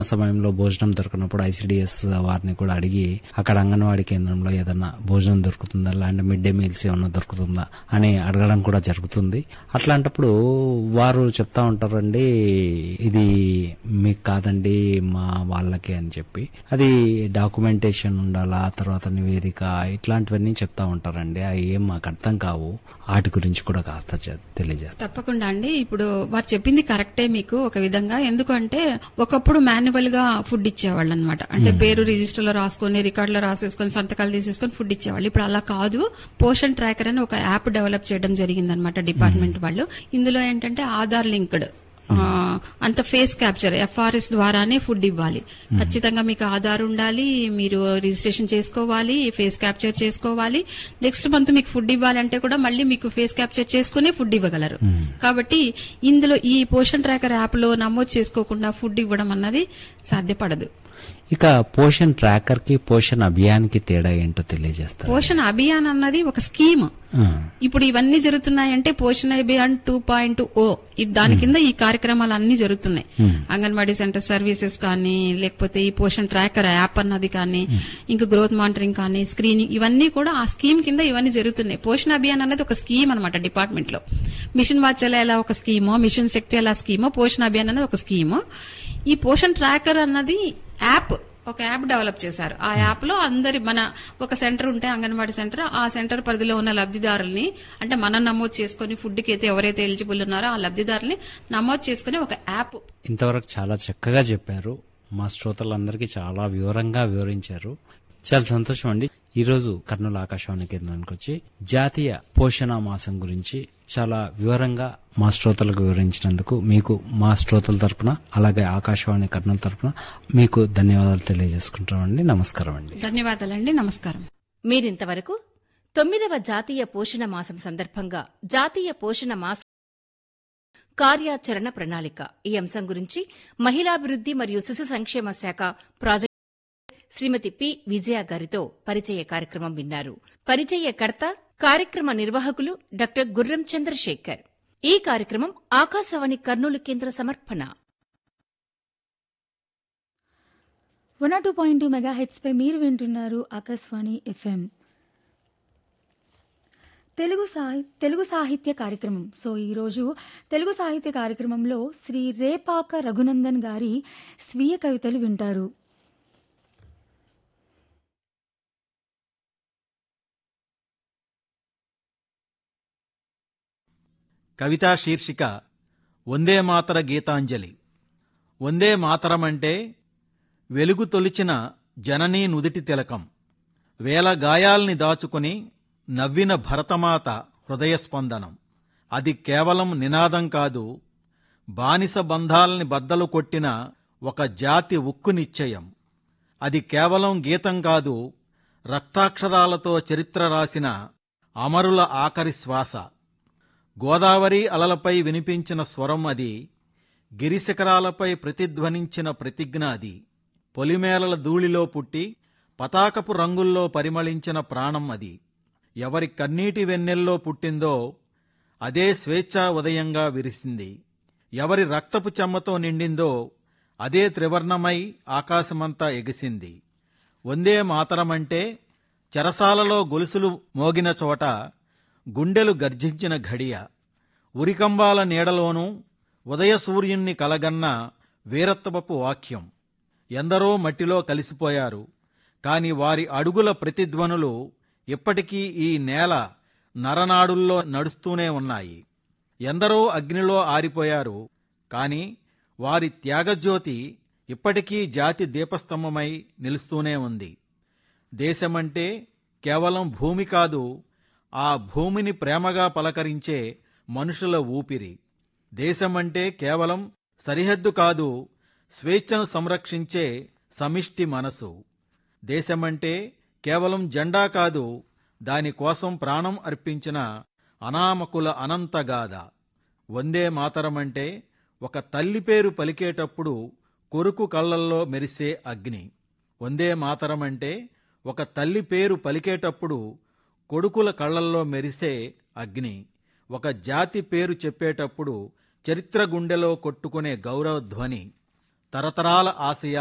సమయంలో భోజనం దొరకనప్పుడు ఐసిడిఎస్ వారిని కూడా అడిగి అక్కడ అంగన్వాడీ కేంద్రంలో ఏదన్నా భోజనం దొరుకుతుందా లేదంటే మిడ్ డే మీల్స్ ఏమన్నా దొరుకుతుందా అని అడగడం కూడా జరుగుతుంది అట్లాంటప్పుడు వారు చెప్తా ఉంటారండి ఇది మీకు కాదండి మా వాళ్ళకి అని చెప్పి అది డాక్యుమెంటేషన్ ఉండాలా తర్వాత నివేదిక ఇట్లాంటివన్నీ చెప్తా ఉంటారండి అవి ఏం మాకు అర్థం కావు వాటి గురించి కూడా కాస్త చె- తెలియజేస్తారు తప్పకుండా అండి ఇప్పుడు వారు చెప్పింది కరెక్టే మీకు ఒక విధంగా ఎందుకంటే ఒకప్పుడు మాన్యువల్ గా ఫుడ్ ఇచ్చేవాళ్ళు అనమాట అంటే పేరు రిజిస్టర్ లో రాసుకొని రికార్డ్ లో రాసేసుకొని సంతకాలు తీసేసుకొని ఫుడ్ ఇచ్చేవాళ్ళు ఇప్పుడు అలా కాదు పోషన్ ట్రాకర్ అని ఒక యాప్ డెవలప్ చేయడం జరిగిందనమాట డిపార్ట్మెంట్ వాళ్ళు ఇందులో ఏంటంటే ఆధార్ లింక్డ్ ఆ, అంత ఫేస్ క్యాప్చర్ ఎఫ్ఆర్ఎస్ ద్వారానే ఫుడ్ ఇవ్వాలి ఖచ్చితంగా మీకు ఆధార్ ఉండాలి మీరు రిజిస్ట్రేషన్ చేసుకోవాలి ఫేస్ క్యాప్చర్ చేసుకోవాలి నెక్స్ట్ మంత్ మీకు ఫుడ్ ఇవ్వాలి అంటే కూడా మళ్ళీ మీకు ఫేస్ క్యాప్చర్ చేసుకుని ఫుడ్ ఇవ్వగలరు కాబట్టి ఇందులో ఈ పోషన్ ట్రాకర్ యాప్ లో నమోదు చేసుకోకుండా ఫుడ్ ఇవ్వడం అన్నది సాధ్యపడదు ఇక పోషన్ ట్రాకర్ కి పోషన్ అభియాన్ కి తేడా ఏంటో తెలియజేస్తారు పోషణ అభియాన్ అన్నది ఒక స్కీమ్ ఇప్పుడు ఇవన్నీ జరుగుతున్నాయంటే పోషణ అభియాన్ టూ పాయింట్ ఓ దాని కింద ఈ కార్యక్రమాలు అన్ని జరుగుతున్నాయి అంగన్వాడీ సెంటర్ సర్వీసెస్ కానీ లేకపోతే ఈ పోషన్ ట్రాకర్ యాప్ అన్నది కానీ ఇంకా గ్రోత్ మానిటరింగ్ కానీ స్క్రీనింగ్ ఇవన్నీ కూడా ఆ స్కీమ్ కింద ఇవన్నీ జరుగుతున్నాయి పోషణ అభియాన్ అన్నది ఒక స్కీమ్ అనమాట డిపార్ట్మెంట్ లో మిషన్ వాత్సల్య ఎలా ఒక స్కీమో మిషన్ శక్తి ఎలా స్కీమో పోషణ అభియాన్ అనేది ఒక స్కీము ఈ పోషన్ ట్రాకర్ అన్నది యాప్ ఒక యాప్ డెవలప్ చేశారు ఆ యాప్ లో అందరి మన ఒక సెంటర్ ఉంటే అంగన్వాడీ సెంటర్ ఆ సెంటర్ పరిధిలో ఉన్న లబ్దిదారుల్ని అంటే మనం నమోదు చేసుకుని ఫుడ్ కి అయితే ఎవరైతే ఎలిజిబుల్ ఉన్నారో ఆ లబ్దిదారుల్ని నమోదు చేసుకుని ఒక యాప్ ఇంతవరకు చాలా చక్కగా చెప్పారు మా శ్రోతలందరికీ చాలా వివరంగా వివరించారు చాలా సంతోషం అండి ఈ రోజు కర్నూలు ఆకాశవాణి కేంద్రానికి వచ్చి జాతీయ పోషణ మాసం గురించి చాలా వివరంగా మా శ్రోతలకు వివరించినందుకు మీకు మా శ్రోతల తరపున అలాగే ఆకాశవాణి కర్నూలు తరపున మీకు ధన్యవాదాలు తెలియజేసుకుంటామండి నమస్కారం అండి ధన్యవాదాలండి నమస్కారం మీరింతవరకు తొమ్మిదవ జాతీయ పోషణ మాసం సందర్భంగా జాతీయ పోషణ మాసం కార్యాచరణ ప్రణాళిక ఈ అంశం గురించి మహిళాభివృద్ది మరియు శిశు సంక్షేమ శాఖ ప్రాజెక్ట్ శ్రీమతి పి విజయ గారితో పరిచయ కార్యక్రమం విన్నారు పరిచయకర్త కార్యక్రమ నిర్వాహకులు డాక్టర్ గుర్రం చంద్రశేఖర్ ఈ కార్యక్రమం ఆకాశవాణి కర్నూలు కేంద్ర సమర్పణ one two point two megahertz పై మీరు వింటున్నారు ఆకాశవాణి ఎఫ్ఎం తెలుగు సాహి తెలుగు సాహిత్య కార్యక్రమం సో ఈరోజు తెలుగు సాహిత్య కార్యక్రమంలో శ్రీ రేపాక రఘునందన్ గారి స్వీయ కవితలు వింటారు కవితా శీర్షిక వందే మాతర గీతాంజలి వందే మాతరమంటే వెలుగు తొలిచిన జననీ నుదిటి తిలకం వేల గాయాల్ని దాచుకుని నవ్విన భరతమాత హృదయస్పందనం అది కేవలం నినాదం కాదు బానిస బంధాల్ని బద్దలు కొట్టిన ఒక జాతి ఉక్కు నిశ్చయం అది కేవలం గీతం కాదు రక్తాక్షరాలతో చరిత్ర రాసిన అమరుల ఆఖరి శ్వాస గోదావరి అలలపై వినిపించిన స్వరం అది గిరిశిఖరాలపై ప్రతిధ్వనించిన ప్రతిజ్ఞ అది పొలిమేలల ధూళిలో పుట్టి పతాకపు రంగుల్లో పరిమళించిన ప్రాణం అది ఎవరి కన్నీటి వెన్నెల్లో పుట్టిందో అదే స్వేచ్ఛా ఉదయంగా విరిసింది ఎవరి రక్తపు చెమ్మతో నిండిందో అదే త్రివర్ణమై ఆకాశమంతా ఎగిసింది వందే మాతరమంటే చెరసాలలో గొలుసులు మోగిన చోట గుండెలు గర్జించిన ఘడియ ఉరికంబాల నీడలోనూ ఉదయ సూర్యుణ్ణి కలగన్న వీరత్వపు వాక్యం ఎందరో మట్టిలో కలిసిపోయారు కాని వారి అడుగుల ప్రతిధ్వనులు ఇప్పటికీ ఈ నేల నరనాడుల్లో నడుస్తూనే ఉన్నాయి ఎందరో అగ్నిలో ఆరిపోయారు కాని వారి త్యాగజ్యోతి ఇప్పటికీ జాతి దీపస్తంభమై నిలుస్తూనే ఉంది దేశమంటే కేవలం భూమి కాదు ఆ భూమిని ప్రేమగా పలకరించే మనుషుల ఊపిరి దేశమంటే కేవలం సరిహద్దు కాదు స్వేచ్ఛను సంరక్షించే సమిష్టి మనసు దేశమంటే కేవలం జెండా కాదు దానికోసం ప్రాణం అర్పించిన అనామకుల అనంతగాథ వందే మాతరమంటే ఒక తల్లి పేరు పలికేటప్పుడు కొరుకు కళ్ళల్లో మెరిసే అగ్ని వందే మాతరమంటే ఒక తల్లి పేరు పలికేటప్పుడు కొడుకుల కళ్ళల్లో మెరిసే అగ్ని ఒక జాతి పేరు చెప్పేటప్పుడు చరిత్ర గుండెలో కొట్టుకునే గౌరవధ్వని తరతరాల ఆశయ